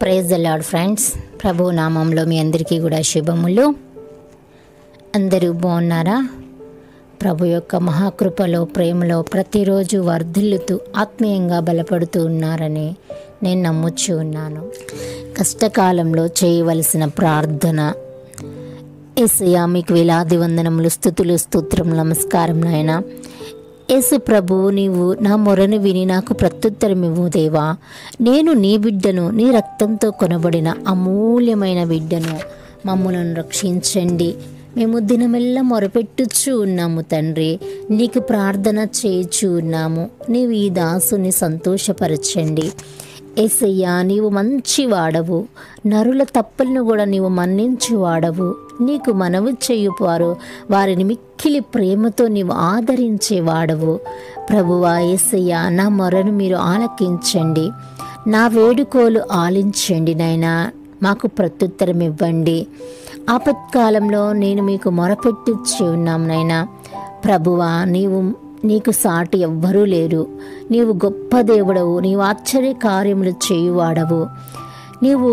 praise the lord friends ప్రభు నామంలో మీ అందరికీ కూడా శుభములు అందరూ బాగున్నారా ప్రభు యొక్క మహాకృపలో ప్రేమలో ప్రతిరోజు వర్ధిల్లుతూ ఆత్మీయంగా బలపడుతూ ఉన్నారని నేను నమ్ముచ్చు ఉన్నాను కష్టకాలంలో చేయవలసిన ప్రార్థన ఏసయ్యా మీకు వేలాది వందనములు స్థుతులు స్తోత్రం నమస్కారం నాయన యేసు ప్రభు నీవు నా మొరను విని నాకు ప్రత్యుత్తరం ఇవ్వు దేవా నేను నీ బిడ్డను నీ రక్తంతో కొనబడిన అమూల్యమైన బిడ్డను మమ్మలను రక్షించండి మేము దినమెల్లా మొరపెట్టుచు ఉన్నాము తండ్రి నీకు ప్రార్థన చేయుచు ఉన్నాము నీవు ఈ దాసుని సంతోషపరచండి ఏసయ్యా నీవు మంచి వాడవు నరుల తప్పులను కూడా నీవు మన్నించి వాడవు నీకు మనవి చేయువారు వారిని మిక్కిలి ప్రేమతో నీవు ఆదరించే వాడవు ప్రభువా ఏసయ్యా నా మొరను మీరు ఆలకించండి నా వేడుకోలు ఆలించండి నాయనా మాకు ప్రత్యుత్తరం ఇవ్వండి ఆపత్కాలంలో నేను మీకు మొరపెట్టుచ్చి ఉన్నాం నాయనా ప్రభువా నీవు నీకు సాటి ఎవ్వరూ లేరు నీవు గొప్ప దేవుడవు నీవు ఆశ్చర్య కార్యములు చేయువాడవు నీవు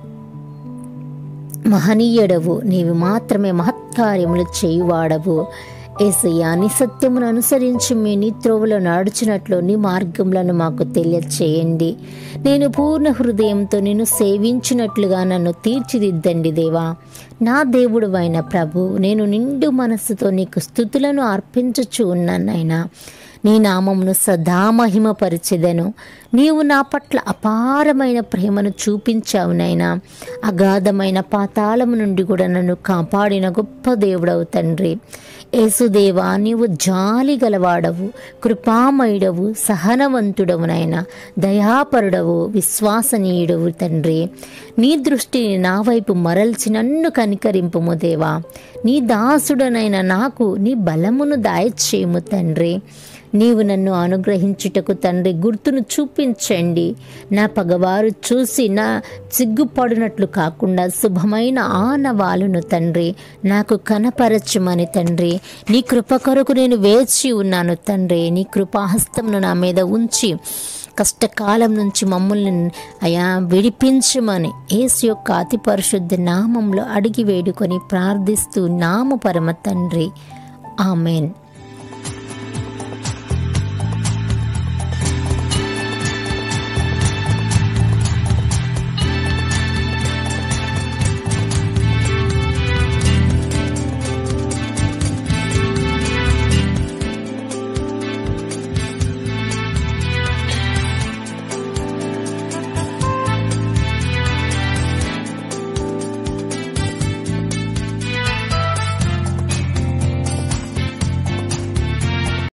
మహనీయుడవు నీవు మాత్రమే మహత్కార్యములు చేయువాడవు ఏసయ్యా నీ సత్యమును అనుసరించి మీ నీ త్రోవలో నడుచున్నట్లు నీ మార్గములను మాకు తెలియచేయండి నేను పూర్ణ హృదయంతో నిన్ను సేవించినట్లుగా నన్ను తీర్చిదిద్దండి దేవా నా దేవుడు అయిన ప్రభు నేను నిండు మనస్సుతో నీకు స్థుతులను అర్పించుచు ఉన్నానైనా నీ నామమును సదా మహిమపరిచెదను నీవు నా పట్ల అపారమైన ప్రేమను చూపించావు నైనా అగాధమైన పాతాళము నుండి కూడా నన్ను కాపాడిన గొప్ప దేవుడవు తండ్రి యేసుదేవా నీవు జాలి గలవాడవు కృపామయుడవు సహనవంతుడవు నాయన దయాపరుడవు విశ్వాసనీయుడవు తండ్రి నీ దృష్టిని నా వైపు మరల్చి నన్ను కనికరింపుము దేవా నీ దాసుడనైన నాకు నీ బలమును దాయచేయము తండ్రి నీవు నన్ను అనుగ్రహించుటకు తండ్రి గుర్తును చూపించండి నా పగవారు చూసి నా సిగ్గుపడినట్లు కాకుండా శుభమైన ఆనవాలును తండ్రి నాకు కనపరచుమని తండ్రి నీ కృప కొరకు నేను వేచి ఉన్నాను తండ్రి నీ కృపాహస్తమును నా మీద ఉంచి కష్టకాలం నుంచి మమ్మల్ని అయా విడిపించమని ఏసు యొక్క అతి పరిశుద్ధ నామంలో అడిగి వేడుకొని ప్రార్థిస్తూ నామ పరమ తండ్రి ఆమెన్